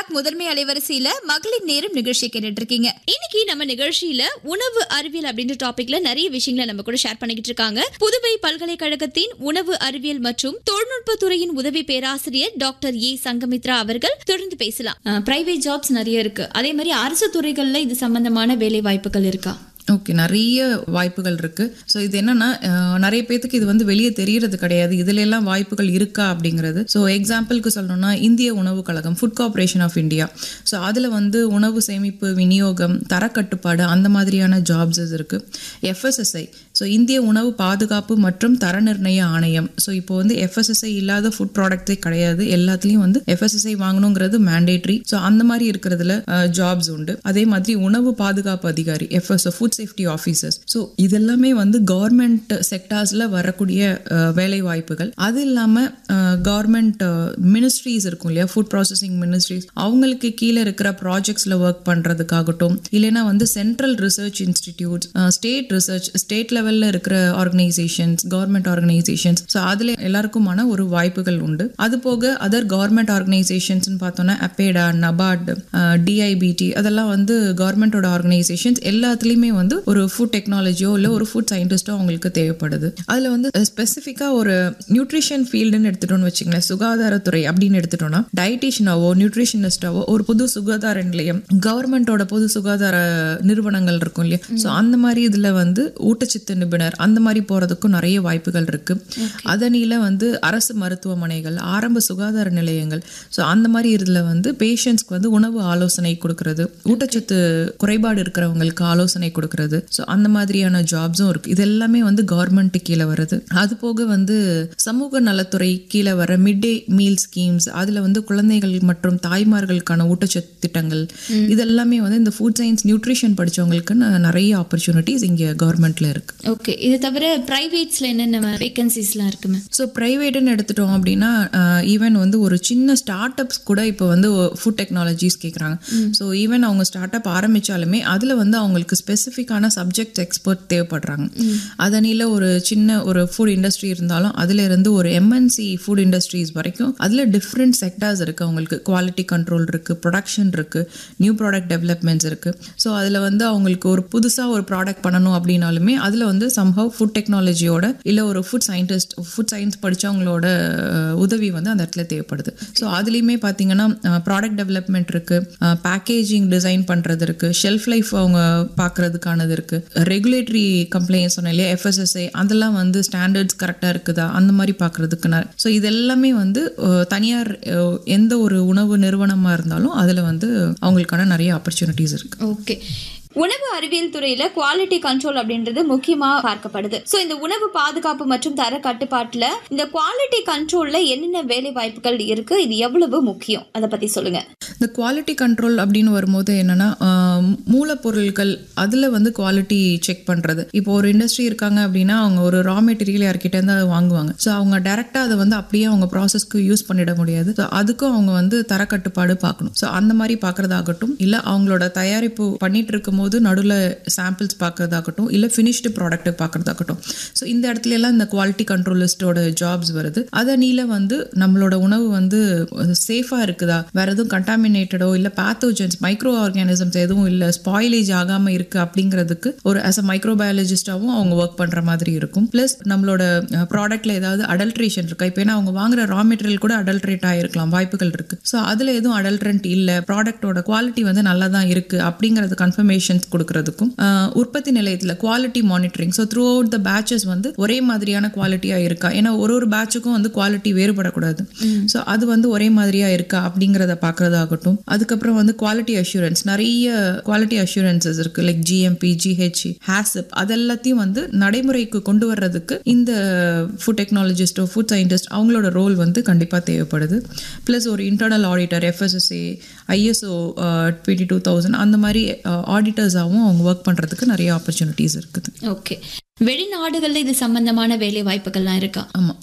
talk முதன்மை அலைவரிசையில மகளிர் நேரம் நிகழ்ச்சி கேட்டுட்டு இருக்கீங்க இன்னைக்கு நம்ம நிகழ்ச்சியில உணவு அறிவியல் அப்படின்ற டாபிக்ல நிறைய விஷயங்களை நம்ம கூட ஷேர் பண்ணிக்கிட்டு இருக்காங்க புதுவை பல்கலைக்கழகத்தின் உணவு அறிவியல் மற்றும் தொழில்நுட்பத் துறையின் உதவி பேராசிரியர் டாக்டர் ஏ சங்கமித்ரா அவர்கள் தொடர்ந்து பேசலாம் பிரைவேட் ஜாப்ஸ் நிறைய இருக்கு அதே மாதிரி அரசு துறைகள்ல இது சம்பந்தமான வேலை வாய்ப்புகள் இருக்கா ஓகே நிறைய வாய்ப்புகள் இருக்கு ஸோ இது என்னன்னா அஹ், நிறைய பேத்துக்கு இது வந்து வெளியே தெரியறது கிடையாது இதுல எல்லாம் வாய்ப்புகள் இருக்கா அப்படிங்கிறது ஸோ எக்ஸாம்பிளுக்கு சொல்லணும்னா இந்திய உணவு கழகம் food corporation of India so அதில் வந்து உணவு சேமிப்பு விநியோகம் தரக்கட்டுப்பாடு அந்த மாதிரியான ஜாப்ஸஸ் இருக்கு எஃப்எஸ்எஸ்ஐ ஸோ இந்திய உணவு பாதுகாப்பு மற்றும் தர நிர்ணய ஆணையம் ஸோ இப்போ வந்து எஃப்எஸ்எஸ்ஐ இல்லாத ஃபுட் ப்ராடக்ட்டே கிடையாது எல்லாத்துலேயும் வந்து எஃப்எஸ்எஸ்ஐ வாங்கணுங்கிறது மேண்டேட்ரி ஸோ அந்த மாதிரி இருக்கிறதுல ஜாப்ஸ் உண்டு அதே மாதிரி உணவு பாதுகாப்பு அதிகாரி FS food safety officers so இதெல்லாமே வந்து கவர்மெண்ட் செக்டார்ஸில் வரக்கூடிய அஹ், வேலை வாய்ப்புகள் அது இல்லாமல் கவர்மெண்ட் மினிஸ்ட்ரிஸ் இருக்கும் இல்லையா ஃபுட் ப்ராசஸிங் மினிஸ்ட்ரிஸ் அவங்களுக்கு கீழே இருக்கிற ப்ராஜெக்ட்ஸில் ஒர்க் பண்ணுறதுக்காகட்டும் இல்லைன்னா வந்து central research institute state research state லெவலில் இருக்கிற ஆர்கனைசேஷன்ஸ் கவர்மெண்ட் ஆர்கனைசேஷன்ஸ் ஸோ அதில் எல்லாருக்குமான ஒரு வாய்ப்புகள் உண்டு அது போக அதர் கவர்மெண்ட் ஆர்கனைசேஷன்ஸ்னு பார்த்தோன்னா அப்பேடா நபார்ட் டிஐபிடி அதெல்லாம் வந்து கவர்மெண்டோட ஆர்கனைசேஷன்ஸ் எல்லாத்துலேயுமே வந்து ஒரு ஃபுட் டெக்னாலஜியோ இல்லை ஒரு ஃபுட் சயின்டிஸ்டோ அவங்களுக்கு தேவைப்படுது அதில் வந்து ஸ்பெசிஃபிக்காக ஒரு நியூட்ரிஷன் ஃபீல்டுன்னு எடுத்துட்டோம்னு வச்சுங்களேன் சுகாதாரத்துறை அப்படின்னு எடுத்துட்டோம்னா டயட்டிஷியனாவோ நியூட்ரிஷனிஸ்டாவோ ஒரு புது சுகாதார நிலையம் கவர்மெண்டோட பொது சுகாதார நிறுவனங்கள் இருக்கும் இல்லையா ஸோ அந்த மாதிரி இதில் வந்து ஊட்டச்சத்து நிபுணர் அந்த மாதிரி போகிறதுக்கும் நிறைய வாய்ப்புகள் இருக்கு அதனில வந்து அரசு மருத்துவமனைகள் ஆரம்ப சுகாதார நிலையங்கள் ஸோ அந்த மாதிரி இதில் வந்து பேஷண்ட்ஸ்க்கு வந்து உணவு ஆலோசனை கொடுக்கறது ஊட்டச்சத்து குறைபாடு இருக்கிறவங்களுக்கு ஆலோசனை கொடுக்கறது ஸோ அந்த மாதிரியான ஜாப்ஸும் இருக்கு இது எல்லாமே வந்து கவர்மெண்ட் கீழே வருது அது போக வந்து சமூக நலத்துறை கீழே வர மிட் டே மீல் ஸ்கீம்ஸ் அதில் வந்து குழந்தைகள் மற்றும் தாய்மார்களுக்கான ஊட்டச்சத்து திட்டங்கள் இதெல்லாமே வந்து இந்த ஃபுட் சயின்ஸ் நியூட்ரிஷன் படிச்சவங்களுக்கு ந- நிறைய ஆப்பர்ச்சுனிட்டிஸ் இங்கே கவர்மெண்ட்ல இருக்கு ஓகே இது தவிர பிரைவேட்ஸ்ல என்னென்ன வேகன்சிஸ்லாம் இருக்கு மேம் ஸோ ப்ரைவேட்டுன்னு எடுத்துட்டோம் அப்படின்னா ஈவன் வந்து ஒரு சின்ன ஸ்டார்ட் அப்ஸ் கூட இப்போ வந்து ஃபுட் டெக்னாலஜிஸ் கேட்குறாங்க ஸோ ஈவன் அவங்க ஸ்டார்ட் அப் ஆரம்பிச்சாலுமே அதில் வந்து அவங்களுக்கு ஸ்பெசிஃபிக்கான சப்ஜெக்ட் எக்ஸ்பர்ட் தேவைப்படுறாங்க அதனில ஒரு சின்ன ஒரு ஃபுட் இண்டஸ்ட்ரி இருந்தாலும் அதுல இருந்து ஒரு எம்என்சி ஃபுட் இண்டஸ்ட்ரீஸ் வரைக்கும் அதில் டிஃப்ரெண்ட் செக்டார்ஸ் இருக்குது அவங்களுக்கு குவாலிட்டி கண்ட்ரோல் இருக்குது ப்ரொடக்ஷன் இருக்குது நியூ ப்ராடக்ட் டெவலப்மெண்ட்ஸ் இருக்குது ஸோ அதில் வந்து அவங்களுக்கு ஒரு புதுசாக ஒரு ப்ராடக்ட் பண்ணணும் அப்படின்னாலுமே அதில் வந்து சம்ஹவ் ஃபுட் டெக்னாலஜியோட இல்லை ஒரு ஃபுட் சயின்டிஸ்ட் ஃபுட் சயின்ஸ் படித்தவங்களோட உதவி வந்து அந்த இடத்துல தேவைப்படுது ஸோ அதுலேயுமே பார்த்தீங்கன்னா ப்ராடக்ட் டெவலப்மெண்ட் இருக்குது பேக்கேஜிங் டிசைன் பண்ணுறது இருக்குது ஷெல்ஃப் லைஃப் அவங்க பார்க்கறதுக்கானது இருக்குது ரெகுலேட்டரி கம்ப்ளைண்ட் சொன்னேன் இல்லையா எஃப்எஸ்எஸ்ஐ அதெல்லாம் வந்து ஸ்டாண்டர்ட்ஸ் கரெக்டாக இருக்குதா அந்த மாதிரி பார்க்கறதுக்கு ஸோ இது எல்லாமே வந்து அஹ், தனியார் அஹ், எந்த ஒரு உணவு நிறுவனமாக இருந்தாலும் அதில் வந்து அவங்களுக்கான நிறைய ஆப்பர்ச்சுனிட்டிஸ் இருக்குது ஓகே உணவு அறிவியல் துறையில குவாலிட்டி கண்ட்ரோல் அப்படின்றது முக்கியமா பார்க்கப்படுது சோ இந்த உணவு பாதுகாப்பு மற்றும் தர கட்டுப்பாட்டுல இந்த குவாலிட்டி கண்ட்ரோல்ல என்னென்ன வேலை வாய்ப்புகள் இருக்கு இது எவ்வளவு முக்கியம் அதை பத்தி சொல்லுங்க இந்த குவாலிட்டி கண்ட்ரோல் அப்படின்னு வரும்போது என்னன்னா ஆஹ், மூலப்பொருட்கள் அதில் வந்து குவாலிட்டி செக் பண்ணுறது இப்போ ஒரு இண்டஸ்ட்ரி இருக்காங்க அப்படின்னா அவங்க ஒரு ரா மெட்டீரியல் யார்கிட்ட இருந்து அதை வாங்குவாங்க ஸோ அவங்க டேரெக்டாக அதை வந்து அப்படியே அவங்க ப்ராசஸ்க்கு யூஸ் பண்ணிட முடியாது ஸோ அதுக்கும் அவங்க வந்து தரக்கட்டுப்பாடு பார்க்கணும் ஸோ அந்த மாதிரி பார்க்கறதாகட்டும் இல்லை அவங்களோட தயாரிப்பு பண்ணிட்டு இருக்கும்போது நடுவில் சாம்பிள்ஸ் பார்க்கறதாகட்டும் இல்லை ஃபினிஷ்டு ப்ராடக்ட் பார்க்கறதாகட்டும் ஸோ இந்த இடத்துல எல்லாம் இந்த குவாலிட்டி கண்ட்ரோலிஸ்டோட ஜாப்ஸ் வருது அதை நீல வந்து நம்மளோட உணவு வந்து சேஃபாக இருக்குதா வேற எதுவும் கண்டாமினேட்டடோ இல்லை பேத்தோஜன்ஸ் மைக்ரோ ஆர்கானிசம்ஸ் எதுவும் இல்லை ஸ்பாயிலேஜ் ஆகாமல் இருக்கு அப்படிங்கிறதுக்கு ஒரு ஆஸ் அ மைக்ரோபயாலஜிஸ்டாகவும் அவங்க ஒர்க் பண்ணுற மாதிரி இருக்கும் ப்ளஸ் நம்மளோட ப்ராடக்ட்ல ஏதாவது அடல்ட்ரேஷன் இருக்கா இப்போ ஏன்னா அவங்க வாங்குற ரா மெட்டீரியல் கூட அடல்ட்ரேட் ஆகிருக்கலாம் வாய்ப்புகள் இருக்கு ஸோ அதில் எதுவும் அடல்ட்ரண்ட் இல்லை ப்ராடக்ட்டோட குவாலிட்டி வந்து நல்லா தான் இருக்கு அப்படிங்கிறது கன்ஃபர்மேஷன்ஸ் கொடுக்கறதுக்கும் ஆஹ், உற்பத்தி நிலையத்தில் quality monitoring so throughout the batches வந்து ஒரே மாதிரியான குவாலிட்டியாக இருக்கா ஏன்னா ஒரு ஒரு பேட்சுக்கும் வந்து குவாலிட்டி வேறுபடக்கூடாது ஸோ அது வந்து ஒரே மாதிரியா இருக்கா அப்படிங்கிறத பார்க்கறதாகட்டும் அதுக்கப்புறம் வந்து குவாலிட்டி அஷூரன்ஸ் நிறைய குவாலிட்டி அஷூரன்சஸ் இருக்கு லைக் ஜிஎம்பி ஜிஹெச்சி ஹேசப் அதெல்லாத்தையும் வந்து நடைமுறைக்கு கொண்டு வர்றதுக்கு இந்த ஃபுட் டெக்னாலஜிஸ்டோ ஃபுட் சயின்டிஸ்ட் அவங்களோட ரோல் வந்து கண்டிப்பாக தேவைப்படுது ப்ளஸ் ஒரு internal auditor FSSA ISO twenty two thousand அந்த மாதிரி ஆடிட்டர்ஸாகவும் அவங்க ஒர்க் பண்ணுறதுக்கு நிறைய ஆப்பர்ச்சுனிட்டிஸ் இருக்குது ஓகே வெளிநாடுகள்ல இது சம்பந்தமான வேலை வாய்ப்புகள்லாம் இருக்கா ஆமாம்